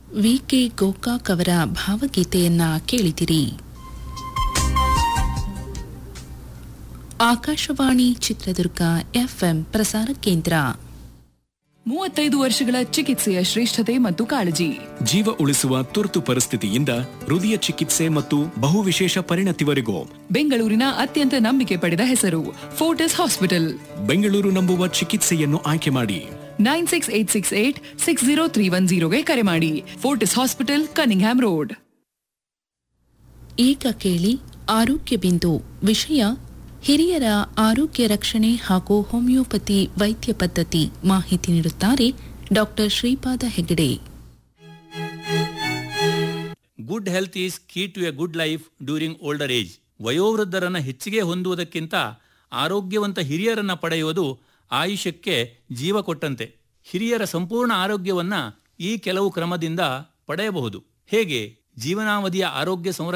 ವಿಕೆ ಗೋಕಾಕ್ ಅವರ ಭಾವಗೀತೆಯನ್ನ ಕೇಳಿದಿರಿ ಆಕಾಶವಾಣಿ ಚಿತ್ರದುರ್ಗ ಎಫ್ಎಂ ಪ್ರಸಾರ ಕೇಂದ್ರ ಮೂವತ್ತೈದು ವರ್ಷಗಳ ಚಿಕಿತ್ಸೆಯ ಶ್ರೇಷ್ಠತೆ ಮತ್ತು ಕಾಳಜಿ ಜೀವ ಉಳಿಸುವ ತುರ್ತು ಪರಿಸ್ಥಿತಿಯಿಂದ ಹೃದಯ ಚಿಕಿತ್ಸೆ ಮತ್ತು ಬಹುವಿಶೇಷ ಪರಿಣತಿವರೆಗೂ ಬೆಂಗಳೂರಿನ ಅತ್ಯಂತ ನಂಬಿಕೆ ಪಡೆದ ಹೆಸರು ಫೋರ್ಟಿಸ್ ಹಾಸ್ಪಿಟಲ್ ಬೆಂಗಳೂರು ನಂಬುವ ಚಿಕಿತ್ಸೆಯನ್ನು ಆಯ್ಕೆ ಮಾಡಿ nine six eight six eight six zero three one ಜೀರೋಗೆ ಕರೆ ಮಾಡಿ ಫೋರ್ಟಿಸ್ ಹಾಸ್ಪಿಟಲ್ ಕನಿಂಗ್ಹ್ಯಾಮ್ ರೋಡ್ ಈಗ ಕೇಳಿ ಆರೋಗ್ಯ ಬಿಂದು ವಿಷಯ ಹಿರಿಯರ ಆರೋಗ್ಯ ರಕ್ಷಣೆ ಹಾಗೂ ಹೋಮಿಯೋಪತಿ ವೈದ್ಯ ಪದ್ಧತಿ ಮಾಹಿತಿ ನೀಡುತ್ತಾರೆ doctor Shripada Hegde good health is key to a good life during older age ವಯೋವೃದ್ಧರನ್ನ ಹೆಚ್ಚಿಗೆ ಹೊಂದುವುದಕ್ಕಿಂತ ಆರೋಗ್ಯವಂತ ಹಿರಿಯರನ್ನ ಪಡೆಯುವುದು ಆಯುಷ್ಯಕ್ಕೆ ಜೀವ ಕೊಟ್ಟಂತೆ ಹಿರಿಯರ ಸಂಪೂರ್ಣ ಆರೋಗ್ಯವನ್ನ ಈ ಕೆಲವು ಕ್ರಮದಿಂದ ಪಡೆಯಬಹುದು ಹೇಗೆ ಜೀವನಾವಧಿಯ ಆರೋಗ್ಯ ಸಂರಕ್ಷಣೆ